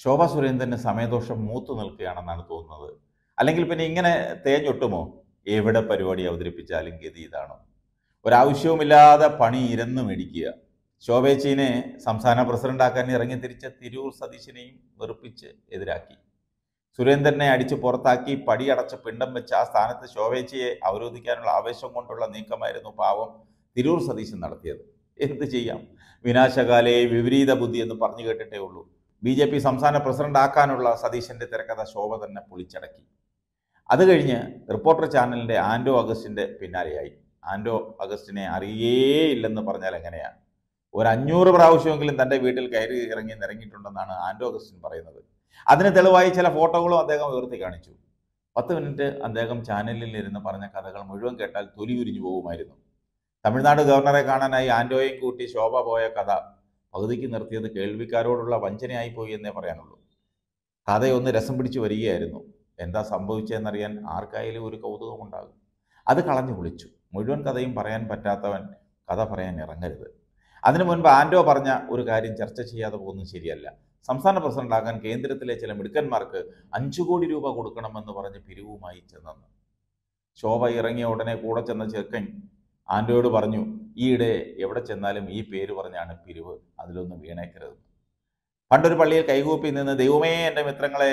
ശോഭ സുരേന്ദ്രന് സമയദോഷം മൂത്തു നിൽക്കുകയാണെന്നാണ് തോന്നുന്നത് അല്ലെങ്കിൽ പിന്നെ ഇങ്ങനെ തേഞ്ഞൊട്ടുമോ എവിടെ പരിപാടി അവതരിപ്പിച്ചാലും ഗതി ഇതാണോ ഒരാവശ്യവുമില്ലാതെ പണി ഇരന്നു മേടിക്കുക ശോഭേച്ചിനെ സംസ്ഥാന പ്രസിഡന്റാക്കാൻ ഇറങ്ങി തിരിച്ച തിരൂർ സതീശനെയും വെറുപ്പിച്ച് എതിരാക്കി സുരേന്ദ്രനെ അടിച്ച് പുറത്താക്കി പടിയടച്ച് പിണ്ടം വെച്ച് ആ സ്ഥാനത്ത് ശോഭേച്ചിയെ അവരോധിക്കാനുള്ള ആവേശം കൊണ്ടുള്ള നീക്കമായിരുന്നു പാവം തിരൂർ സതീശൻ നടത്തിയത് എന്ത് ചെയ്യാം വിനാശകാലയെ വിപരീത ബുദ്ധി എന്ന് പറഞ്ഞു കേട്ടിട്ടേ ഉള്ളൂ ബി ജെ പി സംസ്ഥാന പ്രസിഡന്റ് ആക്കാനുള്ള സതീശന്റെ തിരക്കഥ ശോഭ തന്നെ പൊളിച്ചടക്കി അത് കഴിഞ്ഞ് റിപ്പോർട്ടർ ചാനലിന്റെ ആൻഡോ അഗസ്റ്റിന്റെ പിന്നാലെയായി ആൻഡോ അഗസ്റ്റിനെ അറിയേയില്ലെന്ന് പറഞ്ഞാൽ എങ്ങനെയാ ഒരു അഞ്ഞൂറ് പ്രാവശ്യമെങ്കിലും തൻ്റെ വീട്ടിൽ കയറി ഇറങ്ങി നിറങ്ങിയിട്ടുണ്ടെന്നാണ് ആൻഡോ അഗസ്റ്റിൻ പറയുന്നത് അതിന് തെളിവായി ചില ഫോട്ടോകളും അദ്ദേഹം ഉയർത്തി കാണിച്ചു പത്ത് മിനിറ്റ് അദ്ദേഹം ചാനലിൽ ഇരുന്ന് പറഞ്ഞ കഥകൾ മുഴുവൻ കേട്ടാൽ തൊലി ഉരിഞ്ഞു പോകുമായിരുന്നു തമിഴ്നാട് ഗവർണറെ കാണാനായി ആൻഡോയും കൂട്ടി ശോഭ പോയ കഥ പകുതിക്ക് നിർത്തിയത് കേൾവിക്കാരോടുള്ള വഞ്ചനയായി പോയി എന്നേ പറയാനുള്ളൂ കഥയൊന്ന് രസം പിടിച്ചു വരികയായിരുന്നു എന്താ സംഭവിച്ചതെന്നറിയാൻ ആർക്കായാലും ഒരു കൗതുകമുണ്ടാകും അത് കളഞ്ഞു വിളിച്ചു മുഴുവൻ കഥയും പറയാൻ പറ്റാത്തവൻ കഥ പറയാൻ ഇറങ്ങരുത് അതിനു മുൻപ് ആൻഡോ പറഞ്ഞ ഒരു കാര്യം ചർച്ച ചെയ്യാതെ പോകുന്നത് ശരിയല്ല സംസ്ഥാന പ്രസിഡന്റാകാൻ കേന്ദ്രത്തിലെ ചില മിടുക്കന്മാർക്ക് അഞ്ചു കോടി രൂപ കൊടുക്കണമെന്ന് പറഞ്ഞ് പിരിവുമായി ചെന്നെന്ന് ശോഭ ഇറങ്ങിയ ഉടനെ കൂടെ ചെന്ന ചെറുക്കൻ ആൻഡോയോട് പറഞ്ഞു ഈയിടെ എവിടെ ചെന്നാലും ഈ പേര് പറഞ്ഞാണ് പിരിവ് അതിലൊന്നും വീണേക്കരുത് പണ്ടൊരു പള്ളിയിൽ കൈകൂപ്പി നിന്ന് ദൈവമേ എൻ്റെ മിത്രങ്ങളെ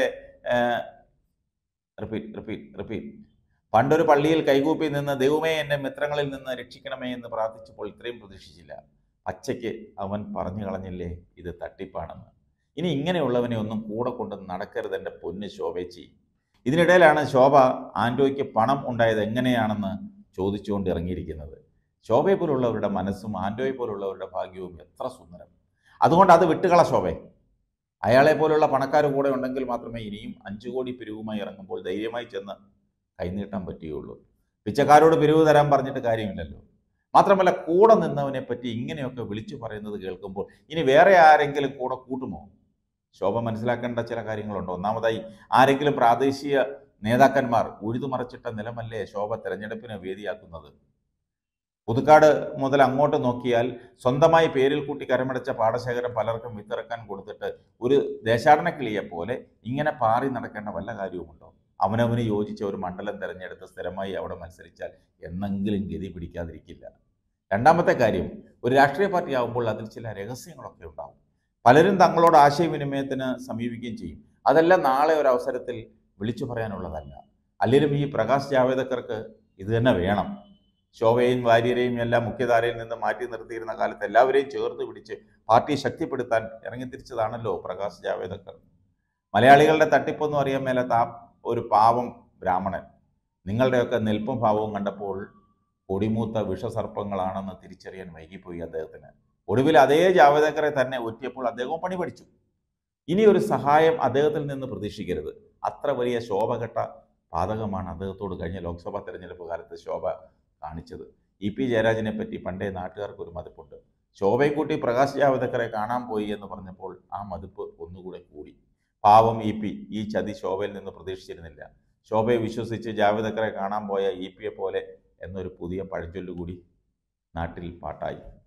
റിപ്പീറ്റ് റിപ്പീറ്റ് റിപ്പീറ്റ് പണ്ടൊരു പള്ളിയിൽ കൈകൂപ്പി നിന്ന് ദൈവമേ എൻ്റെ മിത്രങ്ങളിൽ നിന്ന് രക്ഷിക്കണമേ എന്ന് പ്രാർത്ഥിച്ചപ്പോൾ ഇത്രയും പ്രതീക്ഷിച്ചില്ല പച്ചയ്ക്ക് അവൻ പറഞ്ഞു കളഞ്ഞില്ലേ ഇത് തട്ടിപ്പാണെന്ന് ഇനി ഇങ്ങനെയുള്ളവനെ ഒന്നും കൂടെ കൊണ്ട് നടക്കരുത് എൻ്റെ പൊന്ന് ശോഭേച്ചി ഇതിനിടയിലാണ് ശോഭ ആൻഡോയ്ക്ക് പണം ഉണ്ടായത് എങ്ങനെയാണെന്ന് ചോദിച്ചുകൊണ്ട് ഇറങ്ങിയിരിക്കുന്നത് ശോഭയെ പോലുള്ളവരുടെ മനസ്സും ആൻഡോയെ പോലുള്ളവരുടെ ഭാഗ്യവും എത്ര സുന്ദരം അതുകൊണ്ട് അത് വിട്ടുകള ശോഭയെ അയാളെ പോലുള്ള പണക്കാർ കൂടെ ഉണ്ടെങ്കിൽ മാത്രമേ ഇനിയും അഞ്ചു കോടി പിരിവുമായി ഇറങ്ങുമ്പോൾ ധൈര്യമായി ചെന്ന് കൈനീട്ടാൻ പറ്റുകയുള്ളൂ പിച്ചക്കാരോട് പിരിവ് തരാൻ പറഞ്ഞിട്ട് കാര്യമില്ലല്ലോ മാത്രമല്ല കൂടെ നിന്നവനെ പറ്റി ഇങ്ങനെയൊക്കെ വിളിച്ചു പറയുന്നത് കേൾക്കുമ്പോൾ ഇനി വേറെ ആരെങ്കിലും കൂടെ കൂട്ടുമോ ശോഭ മനസ്സിലാക്കേണ്ട ചില കാര്യങ്ങളുണ്ട് ഒന്നാമതായി ആരെങ്കിലും പ്രാദേശിക നേതാക്കന്മാർ ഉഴുതുമറച്ചിട്ട നിലമല്ലേ ശോഭ തെരഞ്ഞെടുപ്പിന് വേദിയാക്കുന്നത് പുതുക്കാട് മുതൽ അങ്ങോട്ട് നോക്കിയാൽ സ്വന്തമായി പേരിൽ കൂട്ടി കരമടച്ച പാടശേഖരം പലർക്കും വിത്തിറക്കാൻ കൊടുത്തിട്ട് ഒരു ദേശാടന കിളിയെ പോലെ ഇങ്ങനെ പാറി നടക്കേണ്ട വല്ല കാര്യവുമുണ്ടോ അവനവന് യോജിച്ച ഒരു മണ്ഡലം തിരഞ്ഞെടുത്ത് സ്ഥിരമായി അവിടെ മത്സരിച്ചാൽ എന്നെങ്കിലും ഗതി പിടിക്കാതിരിക്കില്ല രണ്ടാമത്തെ കാര്യം ഒരു രാഷ്ട്രീയ പാർട്ടി ആകുമ്പോൾ അതിൽ ചില രഹസ്യങ്ങളൊക്കെ ഉണ്ടാവും പലരും തങ്ങളോട് ആശയവിനിമയത്തിന് സമീപിക്കുകയും ചെയ്യും അതെല്ലാം നാളെ ഒരു അവസരത്തിൽ വിളിച്ചു പറയാനുള്ളതല്ല അല്ലെങ്കിലും ഈ പ്രകാശ് ജാവേദക്കർക്ക് ഇത് തന്നെ വേണം ശോഭയും വാര്യരെയും എല്ലാം മുഖ്യധാരയിൽ നിന്ന് മാറ്റി നിർത്തിയിരുന്ന കാലത്ത് എല്ലാവരെയും ചേർത്ത് പിടിച്ച് പാർട്ടിയെ ശക്തിപ്പെടുത്താൻ ഇറങ്ങിത്തിരിച്ചതാണല്ലോ പ്രകാശ് ജാവേദക്കർ മലയാളികളുടെ തട്ടിപ്പൊന്നും അറിയാൻ മേലാത്ത ആ ഒരു പാവം ബ്രാഹ്മണൻ നിങ്ങളുടെയൊക്കെ നിൽപ്പും ഭാവവും കണ്ടപ്പോൾ കൊടിമൂത്ത വിഷസർപ്പങ്ങളാണെന്ന് തിരിച്ചറിയാൻ വൈകിപ്പോയി അദ്ദേഹത്തിന് ഒടുവിൽ അതേ ജാവേദക്കറെ തന്നെ ഒറ്റിയപ്പോൾ അദ്ദേഹവും പണി പഠിച്ചു ഇനി ഒരു സഹായം അദ്ദേഹത്തിൽ നിന്ന് പ്രതീക്ഷിക്കരുത് അത്ര വലിയ ശോഭഘട്ട പാതകമാണ് അദ്ദേഹത്തോട് കഴിഞ്ഞ ലോക്സഭാ തെരഞ്ഞെടുപ്പ് കാലത്ത് ശോഭ കാണിച്ചത് ഇ പി ജയരാജനെ പറ്റി പണ്ടേ നാട്ടുകാർക്ക് ഒരു മതിപ്പുണ്ട് ശോഭയെ കൂട്ടി പ്രകാശ് ജാവദേക്കറെ കാണാൻ പോയി എന്ന് പറഞ്ഞപ്പോൾ ആ മതിപ്പ് ഒന്നുകൂടെ കൂടി പാവം ഇ പി ഈ ചതി ശോഭയിൽ നിന്ന് പ്രതീക്ഷിച്ചിരുന്നില്ല ശോഭയെ വിശ്വസിച്ച് ജാവദേക്കറെ കാണാൻ പോയ ഇ പിയെ പോലെ എന്നൊരു പുതിയ പഴഞ്ചൊല്ലുകൂടി നാട്ടിൽ പാട്ടായി